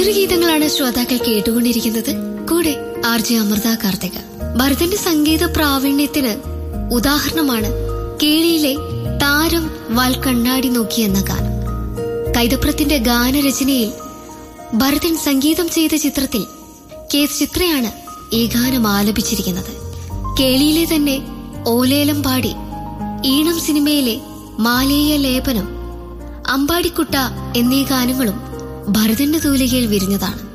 മധുരഗീതങ്ങളാണ് ശ്രോതാക്കൾ കേട്ടുകൊണ്ടിരിക്കുന്നത് കൂടെ ആർ ജെ അമൃത കാർത്തിക ഭരതന്റെ സംഗീത പ്രാവീണ്യത്തിന് ഉദാഹരണമാണ് കേളിയിലെ താരം വാൽ കണ്ണാടി നോക്കി എന്ന ഗാനം കൈതപ്രത്തിന്റെ ഗാനരചനയിൽ ഭരതൻ സംഗീതം ചെയ്ത ചിത്രത്തിൽ കെ എസ് ചിത്രയാണ് ഈ ഗാനം ആലപിച്ചിരിക്കുന്നത് കേളിയിലെ തന്നെ ഓലേലം പാടി ഈണം സിനിമയിലെ മാലേയ ലേപനം അമ്പാടിക്കുട്ട എന്നീ ഗാനങ്ങളും ഭരതന്റെ തൂലികയിൽ വിരിഞ്ഞതാണ്